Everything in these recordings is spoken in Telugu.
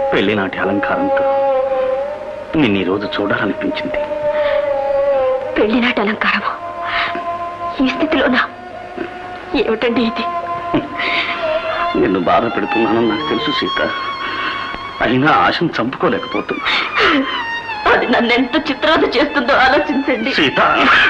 పెళ్లినాటి అలంకారంతో నిన్ను ఈ రోజు చూడాలనిపించింది పెళ్లినాటి అలంకారము ఈ స్థితిలోనా ఏమిటండి ఇది నిన్ను బాధ పెడుతున్నానని నాకు తెలుసు సీత అయినా ఆశను చంపుకోలేకపోతున్నా అది నన్ను ఎంత చిత్రాలు చేస్తుందో ఆలోచించండి సీత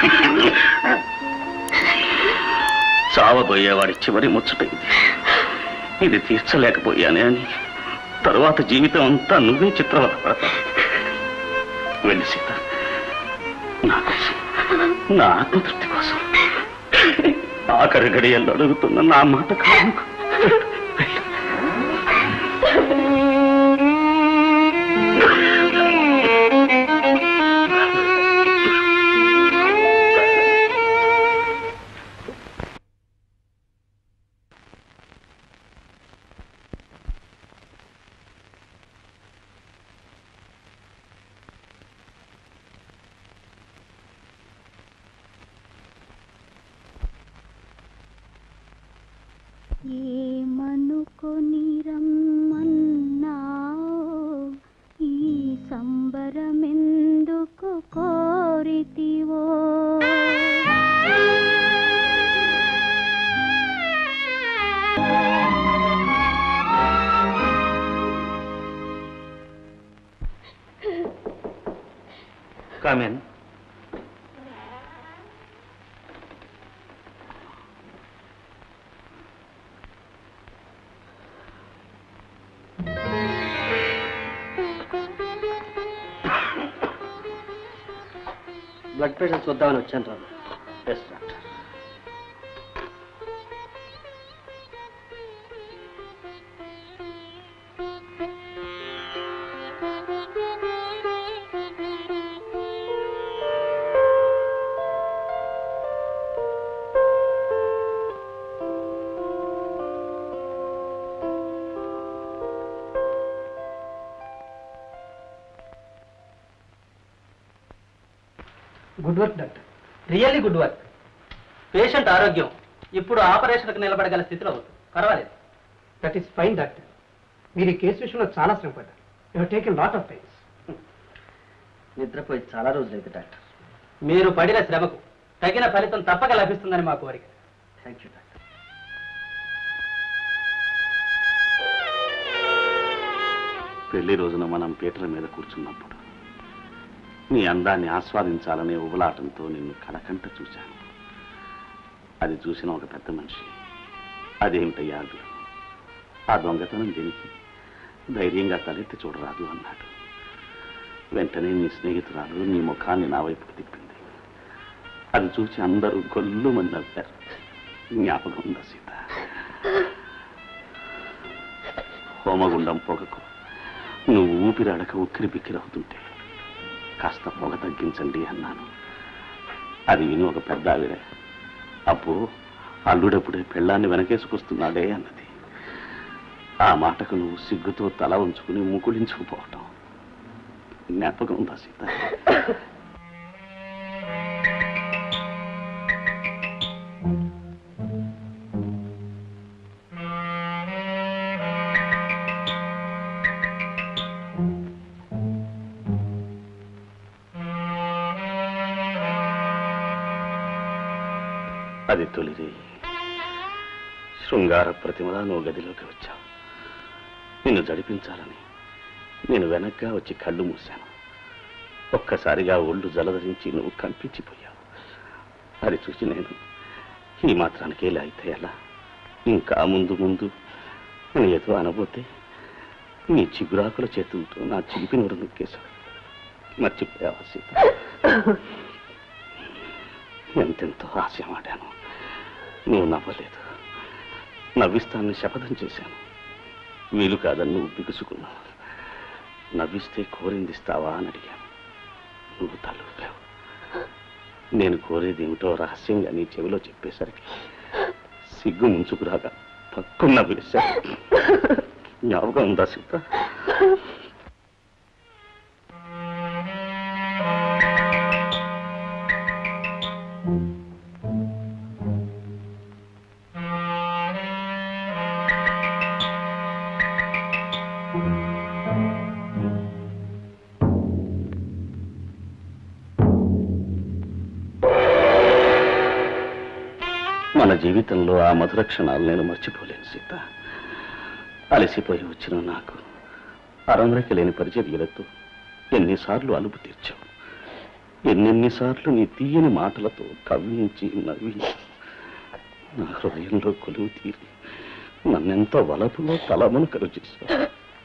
చావబోయేవాడి చివరి ముచ్చట ఇది ఇది తీర్చలేకపోయానే అని తరువాత జీవితం అంతా నువ్వే చిత్రవత పడతావు వెళ్ళి సీత నా కోసం నా ఆత్మతృప్తి కోసం ఆఖరి గడియల్లో అడుగుతున్న నా మాట కాదు ఏమనుకొని రమ్మన్నావు ఈ సంబరమెందుకు కోరితివో కామెన్ బ్లడ్ ప్రెషర్ చూద్దామని వచ్చాను Ramu yes doctor good work doctor really good work patient ఆరోగ్యం ఇప్పుడు ఆపరేషన్కి నిలబడగల స్థితిలో ఉంది పర్వాలేదు దట్ ఈస్ ఫైన్ డాక్టర్ మీరు ఈ కేసు విషయంలో చాలా శ్రమపడ్డారు you taken lot of times నిద్రపోయి చాలా రోజులైంది డాక్టర్ మీరు పడిన శ్రమకు తగిన ఫలితం తప్పక లభిస్తుందని మా కోరిక థ్యాంక్ యూ డాక్టర్ పెళ్లి రోజున మనం పీటల మీద కూర్చున్నప్పుడు నీ అందాన్ని ఆస్వాదించాలనే ఉబలాటంతో నిన్ను కడకంట చూశాను అది చూసిన ఒక పెద్ద మనిషి అదేమిటయ్యా అది ఆ దొంగతనం దేనికి ధైర్యంగా తలెత్తి చూడరాదు అన్నాడు వెంటనే నీ స్నేహితురాలు నీ ముఖాన్ని నా వైపుకు తిప్పింది అది చూసి అందరూ గొల్లు మంది నవ్వారు జ్ఞాపకం ఉందా సీత హోమగుండం పొగకు నువ్వు ఊపిరాడక ఉక్కిరి బిక్కిరవుతుంటే కాస్త పొగ తగ్గించండి అన్నాను అది విని ఒక పెద్ద ఆవిడ అప్పు అల్లుడప్పుడే పెళ్ళాన్ని వెనకేసుకొస్తున్నాడే అన్నది ఆ మాటకు నువ్వు సిగ్గుతో తల ఉంచుకుని ముకుళించుకుపోవటం జ్ఞాపకం ఉందా సీత అది తొలిది శృంగార ప్రతిమలా నువ్వు గదిలోకి వచ్చావు నిన్ను జడిపించాలని నేను వెనక్గా వచ్చి కళ్ళు మూశాను ఒక్కసారిగా ఒళ్ళు జలధరించి నువ్వు కనిపించిపోయావు అది చూసి నేను ఈ మాత్రానికి ఇలా అయితే ఎలా ఇంకా ముందు ముందు నేను ఏదో అనబోతే నీ చిగురాకుల చేతులతో నా చిలిపి నూరు నొక్కేశావు మర్చిపోయావా సీత ఎంతెంతో ఆశయమాడాను నువ్వు నవ్వలేదు నవ్విస్తానని శపథం చేశాను వీలు కాదని నువ్వు బిగుసుకున్నావు నవ్విస్తే కోరింది ఇస్తావా అని అడిగాను నువ్వు తలూపావు నేను కోరేది ఏమిటో రహస్యంగా నీ చెవిలో చెప్పేసరికి సిగ్గు ముంచుకురాగా తక్కువ నవ్వేశాను జ్ఞాపకం ఉందా సీత మన జీవితంలో ఆ మధుర క్షణాలు నేను మర్చిపోలేను సీత అలసిపోయి వచ్చిన నాకు అరంధ్రకి లేని పరిచర్యలతో ఎన్నిసార్లు అలుపు తీర్చావు ఎన్నెన్నిసార్లు నీ తీయని మాటలతో కవ్వించి నవ్వించి నా హృదయంలో కొలువు తీరి నన్నెంత వలపులో తలమునకలు చేశావు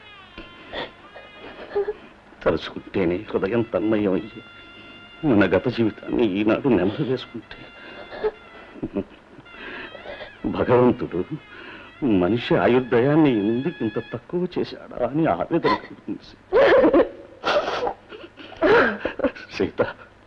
తలుచుకుంటేనే హృదయం తన్మయమయ్యి మన గత జీవితాన్ని ఈనాడు నెమరు వేసుకుంటే భగవంతుడు మనిషి ఆయుర్దయాన్ని ఎందుకు ఇంత తక్కువ చేశాడా అని ఆవేదన కలుగుతుంది సీత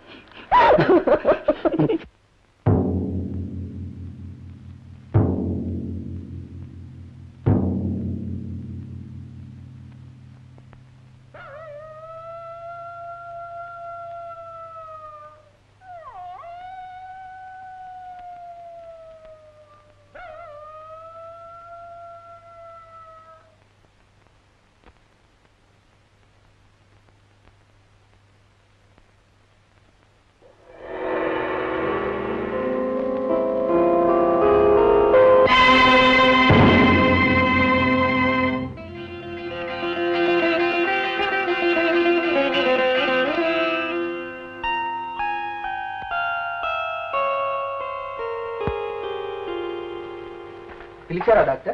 పిలిచారా డాక్టర్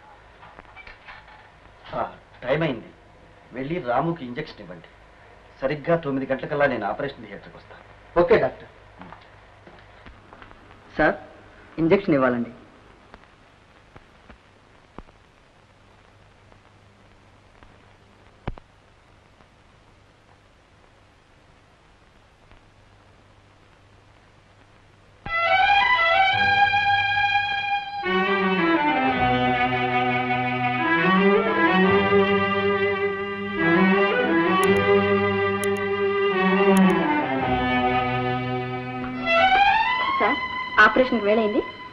టైం అయింది వెళ్ళి రాముకి ఇంజెక్షన్ ఇవ్వండి సరిగ్గా తొమ్మిది గంటలకల్లా నేను ఆపరేషన్ థియేటర్కి వస్తాను ఓకే డాక్టర్ సార్ ఇంజెక్షన్ ఇవ్వాలండి సార్ ఆపరేషన్కి వేళైంది